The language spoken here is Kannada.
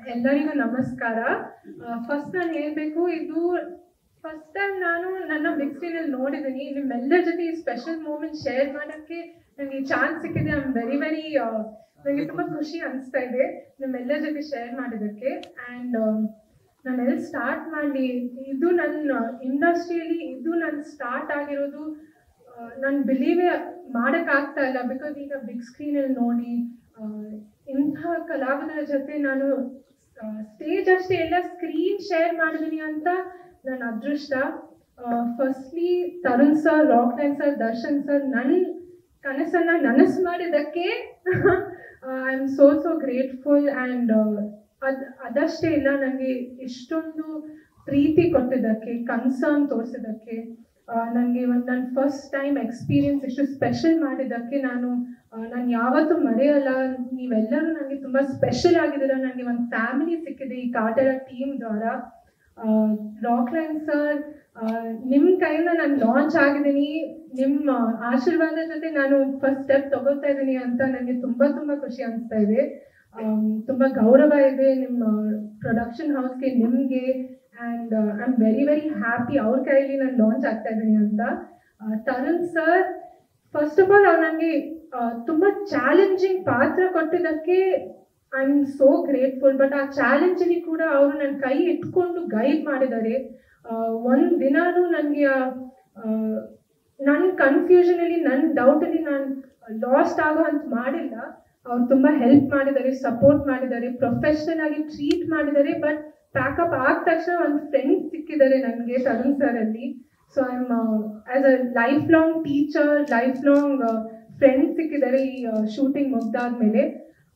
ಎಲ್ಲರಿಗೂ ನಮಸ್ಕಾರ ಫಸ್ಟ್ ನಾನು ಹೇಳ್ಬೇಕು ಇದು ಫಸ್ಟ್ ಟೈಮ್ ನಾನು ನನ್ನ ಬಿಗ್ ಸ್ಕ್ರೀನಲ್ಲಿ ನೋಡಿದ್ದೀನಿ ನಿಮ್ಮೆಲ್ಲರ ಜೊತೆ ಈ ಸ್ಪೆಷಲ್ ಮೂಮೆಂಟ್ ಶೇರ್ ಮಾಡೋಕ್ಕೆ ನನಗೆ ಈ ಚಾನ್ಸ್ ಸಿಕ್ಕಿದೆ ಐ ಆಮ್ ವೆರಿ ವೆರಿ ನನಗೆ ತುಂಬ ಖುಷಿ ಅನಿಸ್ತಾ ಇದೆ ನಿಮ್ಮೆಲ್ಲರ ಜೊತೆ ಶೇರ್ ಮಾಡೋದಕ್ಕೆ ಆ್ಯಂಡ್ ನಾನು ಎಲ್ಲಿ ಸ್ಟಾರ್ಟ್ ಮಾಡಲಿ ಇದು ನನ್ನ ಇಂಡಸ್ಟ್ರಿಯಲ್ಲಿ ಇದು ನನ್ನ ಸ್ಟಾರ್ಟ್ ಆಗಿರೋದು ನಾನು ಬಿಲೀವೇ ಮಾಡೋಕ್ಕಾಗ್ತಾ ಇಲ್ಲ ಬಿಕಾಸ್ ಈಗ ಬಿಗ್ ಸ್ಕ್ರೀನಲ್ಲಿ ನೋಡಿ ಆ, ಇಂಥ ಕಲಾವಿದರ ಜೊತೆ ನಾನು ಸ್ಟೇಜ್ ಅಷ್ಟೇ ಎಲ್ಲ ಸ್ಕ್ರೀನ್ ಶೇರ್ ಮಾಡಿದ್ದೀನಿ ಅಂತ ನನ್ನ ಅದೃಷ್ಟ firstly Tarun sir Rockline sir Darshan sir ನನ್ನ ಕನಸನ್ನ ನನಸು ಮಾಡಿದ್ದಕ್ಕೆ I am so so grateful and ಅದು ಅದಷ್ಟೇ ಇಲ್ಲ ನನಗೆ ಇಷ್ಟೊಂದು ಪ್ರೀತಿ ಕೊಟ್ಟಿದ್ದಕ್ಕೆ ಕನ್ಸರ್ನ್ ತೋರಿಸಿದ್ದಕ್ಕೆ ನನಗೆ ಒಂದು ನನ್ನ ಫಸ್ಟ್ ಟೈಮ್ ಎಕ್ಸ್ಪೀರಿಯನ್ಸ್ ಇಷ್ಟು ಸ್ಪೆಷಲ್ ಮಾಡಿದ್ದಕ್ಕೆ ನಾನು ನಾನು ಯಾವತ್ತೂ ಮರೆಯಲ್ಲ ನೀವೆಲ್ಲರೂ ನನಗೆ ತುಂಬ ಸ್ಪೆಷಲ್ ಆಗಿದ್ದೀರ ನನಗೆ ಒಂದು ಫ್ಯಾಮಿಲಿ ಸಿಕ್ಕಿದೆ ಈ ಕಾಟರ ಟೀಮ್ ದ್ವಾರ ರಾಕ್ ಲೈನ್ ಸರ್ ನಿಮ್ಮ ಕೈಯಿಂದ ನಾನು ಲಾಂಚ್ ಆಗಿದ್ದೀನಿ ನಿಮ್ಮ ಆಶೀರ್ವಾದ ಜೊತೆ ನಾನು ಫಸ್ಟ್ ಸ್ಟೆಪ್ ತಗೋತಾ ಇದ್ದೀನಿ ಅಂತ ನನಗೆ ತುಂಬ ತುಂಬ ಖುಷಿ ಅನಿಸ್ತಾ ಇದೆ ಆಮ್, ತುಂಬ ಗೌರವ ಇದೆ ನಿಮ್ಮ ಪ್ರೊಡಕ್ಷನ್ ಹೌಸ್ಗೆ ನಿಮಗೆ and I am very very happy ಅವ್ರ ಕೈಯಲ್ಲಿ ನಾನು ಲಾಂಚ್ ಆಗ್ತಾ ಇದ್ದೀನಿ ಅಂತ ಆ, Tarun sir first of all ಅವ್ರು ನನಗೆ ತುಂಬ ಚಾಲೆಂಜಿಂಗ್ ಪಾತ್ರ ಕೊಟ್ಟಿದ್ದಕ್ಕೆ I am so grateful but ಆ ಚಾಲೆಂಜಲ್ಲಿ ಕೂಡ ಅವರು ನನ್ನ ಕೈ ಇಟ್ಕೊಂಡು ಗೈಡ್ ಮಾಡಿದ್ದಾರೆ ಒಂದು ದಿನಾನೂ ನನಗೆ ನನ್ನ ಕನ್ಫ್ಯೂಷನಲ್ಲಿ ನನ್ನ ಡೌಟಲ್ಲಿ ನಾನು ಲಾಸ್ಟ್ ಆಗೋ ಅಂತ ಮಾಡಿಲ್ಲ ಅವ್ರು ತುಂಬ ಹೆಲ್ಪ್ ಮಾಡಿದ್ದಾರೆ ಸಪೋರ್ಟ್ ಮಾಡಿದ್ದಾರೆ ಪ್ರೊಫೆಷನಲ್ ಆಗಿ ಟ್ರೀಟ್ ಮಾಡಿದ್ದಾರೆ ಬಟ್ ಪ್ಯಾಕಪ್ ಆದ ತಕ್ಷಣ ಒಂದು ಫ್ರೆಂಡ್ ಸಿಕ್ಕಿದ್ದಾರೆ ನನಗೆ ತರುಣ್ ಸರ್ ಅಲ್ಲಿ so I am as a lifelong teacher lifelong friend ಸಿಕ್ಕಿದ್ದಾರೆ ಈ ಶೂಟಿಂಗ್ ಮುಗ್ದಾದ್ಮೇಲೆ